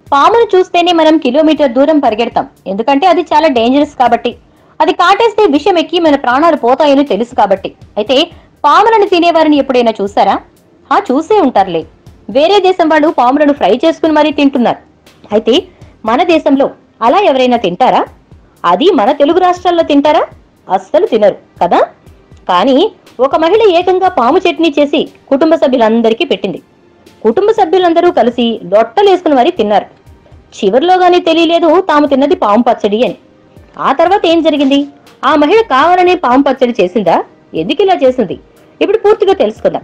పామును చూస్తేనే మనం కిలోమీటర్ దూరం పరిగెడతాం ఎందుకంటే అది చాలా డేంజరస్ కాబట్టి అది కాటేస్తే విషం ఎక్కి మన ప్రాణాలు పోతాయని తెలుసు కాబట్టి అయితే పాములను తినేవారిని ఎప్పుడైనా చూసారా ఆ చూసే ఉంటారులే వేరే దేశం వాళ్ళు పాములను ఫ్రై చేసుకుని మరీ తింటున్నారు అయితే మన దేశంలో అలా ఎవరైనా తింటారా అది మన తెలుగు రాష్ట్రాల్లో తింటారా అస్సలు తినరు కదా కానీ ఒక మహిళ ఏకంగా పాము చట్నీ చేసి కుటుంబ సభ్యులందరికీ పెట్టింది కుటుంబ సభ్యులందరూ కలిసి లొట్టలేసుకుని మరీ తిన్నారు చివరిలో గానీ తెలియలేదు తాము తిన్నది పాము పచ్చడి అని ఆ తర్వాత ఏం జరిగింది ఆ మహిళ కావాలనే పాము పచ్చడి చేసిందా ఎందుకు ఇలా చేసింది ఇప్పుడు పూర్తిగా తెలుసుకుందాం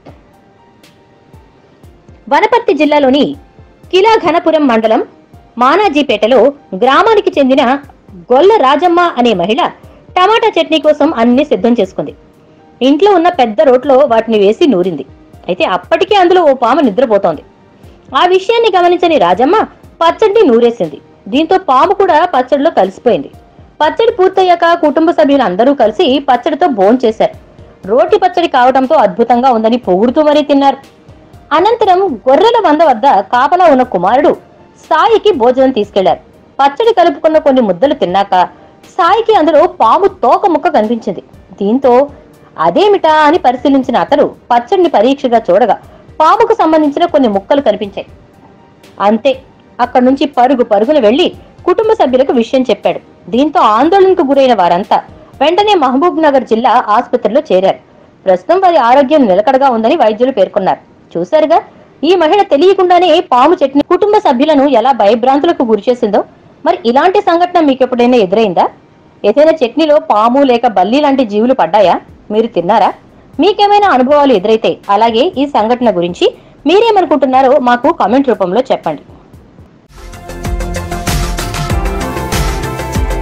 వనపర్తి జిల్లాలోని కిలా ఘనపురం మండలం మానాజీపేటలో గ్రామానికి చెందిన గొల్ల రాజమ్మ అనే మహిళ టమాటా చట్నీ కోసం అన్ని సిద్ధం చేసుకుంది ఇంట్లో ఉన్న పెద్ద రోట్లో వాటిని వేసి నూరింది అయితే అప్పటికే అందులో ఓ పాము నిద్రపోతోంది ఆ విషయాన్ని గమనించని రాజమ్మ పచ్చడిని నూరేసింది దీంతో పాము కూడా పచ్చడిలో కలిసిపోయింది పచ్చడి పూర్తయ్యాక కుటుంబ సభ్యులు అందరూ కలిసి పచ్చడితో భోంచేశారు రోటి పచ్చడి కావడంతో అద్భుతంగా ఉందని పొగుడుతూ మరీ తిన్నారు అనంతరం గొర్రెల మంద వద్ద కాపలా ఉన్న కుమారుడు సాయికి భోజనం తీసుకెళ్లారు పచ్చడి కలుపుకున్న కొన్ని ముద్దలు తిన్నాక సాయికి అందులో పాము తోక ముక్క కనిపించింది దీంతో అదేమిటా అని పరిశీలించిన అతడు పచ్చడిని పరీక్షగా చూడగా పాముకు సంబంధించిన కొన్ని ముక్కలు కనిపించాయి అంతే అక్కడి నుంచి పరుగు పరుగున వెళ్లి కుటుంబ సభ్యులకు విషయం చెప్పాడు దీంతో ఆందోళనకు గురైన వారంతా వెంటనే మహబూబ్ నగర్ జిల్లా ఆసుపత్రిలో చేరారు ప్రస్తుతం వారి ఆరోగ్యం నిలకడగా ఉందని వైద్యులు పేర్కొన్నారు చూశారుగా ఈ మహిళ తెలియకుండానే పాము చట్నీ కుటుంబ సభ్యులను ఎలా భయభ్రాంతులకు గురిచేసిందో మరి ఇలాంటి సంఘటన మీకు ఎప్పుడైనా ఎదురైందా ఏదైనా చట్నీలో పాము లేక బల్లి లాంటి జీవులు పడ్డాయా మీరు తిన్నారా మీకేమైనా అనుభవాలు ఎదురైతే అలాగే ఈ సంఘటన గురించి మీరేమనుకుంటున్నారో మాకు కామెంట్ రూపంలో చెప్పండి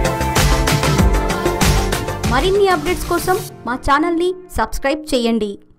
మరిన్ని అప్డేట్స్ కోసం మా ఛానల్ని సబ్స్క్రైబ్ చేయండి